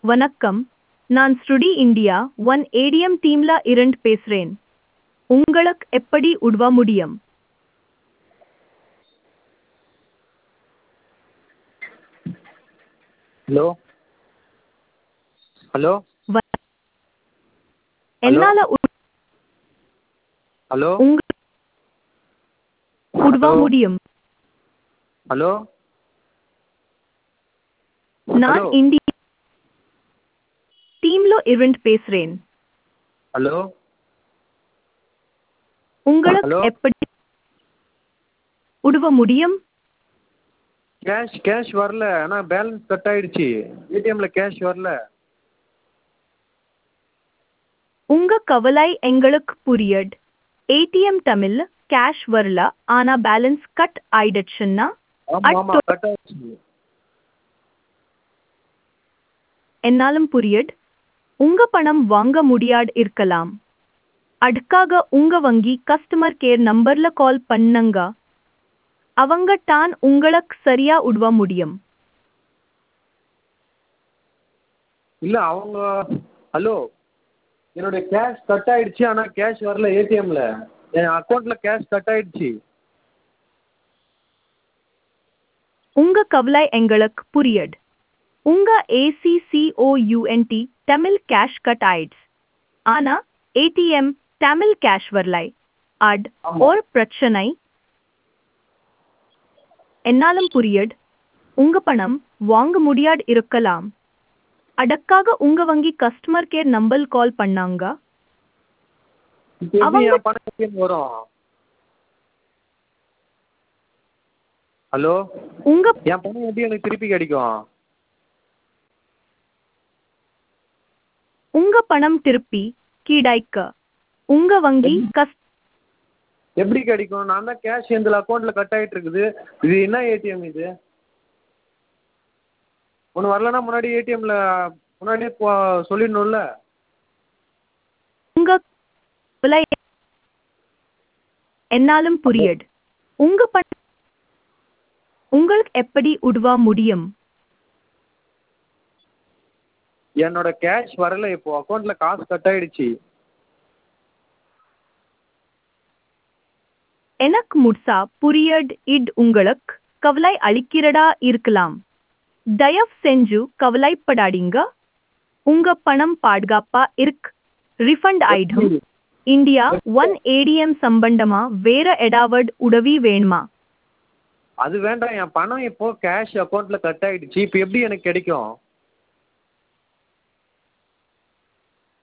வணக்கம் நான் ஸ்ருடி இந்தியா ஒன் ஏடிஎம் டீம்ல இருந்து பேசுறேன் உங்களுக்கு எப்படி உதவ முடியும் ஹலோ ஹலோ வ- என்னால உ- ஹலோ உங்க உதவ Hello? முடியும் ஹலோ நான் Hello? இந்தியா டீம்ல இருந்து பேசுறேன் ஹலோ உங்களுக்கு Hello? எப்படி உதவ முடியும் கேஷ் கேஷ் வரல ஆனால் பேலன்ஸ் கட் ஆயிடுச்சு ஏடிஎம்ல கேஷ் வரல உங்க கவலை எங்களுக்கு புரியட் ஏடிஎம் தமிழ் கேஷ் வரல ஆனா பேலன்ஸ் கட் ஆயிடுச்சுன்னா ஆமாம் அட் ஆமாம் கட் ஆயிடுச்சு என்னாலும் புரியட் உங்க பணம் வாங்க முடியாது இருக்கலாம் அதுக்காக உங்க வங்கி கஸ்டமர் கேர் நம்பர்ல கால் பண்ணுங்க அவங்க தான் உங்களுக்கு சரியா உதவ முடியும் இல்லை அவங்க ஹலோ என்னுடைய கேஷ் கட் ஆயிடுச்சு ஆனால் கேஷ் வரல ஏடிஎம்ல என் அக்கௌண்ட்டில் கேஷ் கட் ஆயிடுச்சு உங்க கவலை எங்களுக்கு புரியட் உங்க ஏசிசிஓயூஎன்டி தமிழ் கேஷ் கட் ஆயிடுச்சு ஆனா ஏடிஎம் தமிழ் கேஷ் வரலை அட் ஆமா. ஒரு பிரச்சனை என்னாலும் புரியட் உங்க பணம் வாங்க முடியாது இருக்கலாம் அதற்காக உங்க வங்கி கஸ்டமர் கேர் நம்பர் கால் பண்ணாங்க இப்போ எப்படி அவங்க- என் பணம் ஏடிஎம் வரும் ஹலோ உங்க என் பணம் எப்படி எனக்கு திருப்பி கிடைக்கும் உங்க பணம் திருப்பி கிடைக்க உங்க வங்கி கஸ் எப்படி கிடைக்கும் நான் தான் கேஷ் எந்த அக்கௌண்ட்டில் கட் ஆகிட்டு இருக்குது இது என்ன ஏடிஎம் இது ஒன்று வரலன்னா முன்னாடி ஏடிஎம்ல முன்னாடியே போ சொல்லிடணும்ல உங்க கவலை என்னாலும் புரியட் உங்க பணம் உங்களுக்கு எப்படி உதவ முடியும் என்னோட கேஷ் வரல இப்போ அக்கௌண்ட்டில் காசு கட் ஆயிடுச்சு எனக்கு முட்சா புரியட் இட் உங்களுக்கு கவலை அளிக்கிறதா இருக்கலாம் தயவு செஞ்சு கவலைப்படாதீங்க உங்க பணம் பாதுகாப்பா இருக்கு ரிஃபண்ட் ஆயிடும் இந்தியா ஒன் ஏடிஎம் சம்பந்தமா வேற ஏதாவது உதவி வேணுமா அது வேண்டாம் என் பணம் இப்போ கேஷ் அக்கௌண்ட்டில் கட் ஆயிடுச்சு இப்போ எப்படி எனக்கு கிடைக்கும்